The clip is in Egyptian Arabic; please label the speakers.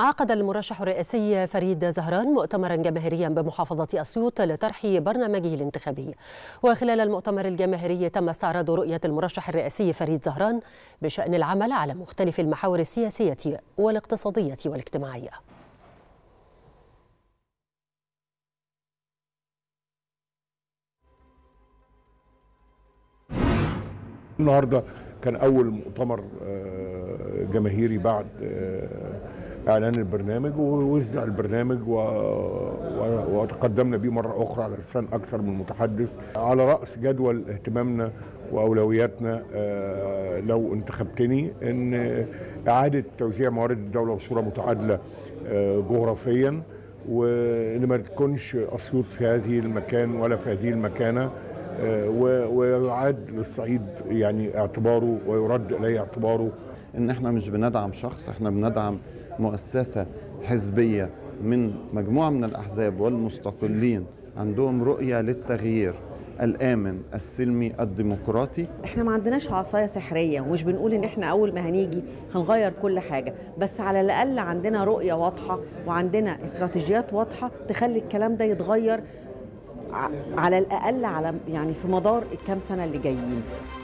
Speaker 1: عقد المرشح الرئاسي فريد زهران مؤتمرا جماهيريا بمحافظة أسيوط لطرح برنامجه الانتخابي وخلال المؤتمر الجماهيري تم استعراض رؤية المرشح الرئاسي فريد زهران بشأن العمل على مختلف المحاور السياسية والاقتصادية والاجتماعية
Speaker 2: النهارده كان اول مؤتمر جماهيري بعد اعلان البرنامج ووزع البرنامج و... وتقدمنا به مره اخرى على لسان اكثر من متحدث على راس جدول اهتمامنا واولوياتنا لو انتخبتني ان اعاده توزيع موارد الدوله بصوره متعادله جغرافيا وان ما تكونش اسيوط في هذه المكان ولا في هذه المكانه ويعاد للصعيد يعني اعتباره ويرد اليه اعتباره
Speaker 3: ان احنا مش بندعم شخص احنا بندعم مؤسسه حزبيه من مجموعه من الاحزاب والمستقلين عندهم رؤيه للتغيير الامن السلمي الديمقراطي
Speaker 4: احنا ما عندناش عصايه سحريه ومش بنقول ان احنا اول ما هنيجي هنغير كل حاجه بس على الاقل عندنا رؤيه واضحه وعندنا استراتيجيات واضحه تخلي الكلام ده يتغير على الاقل على يعني في مدار الكام سنه اللي جايين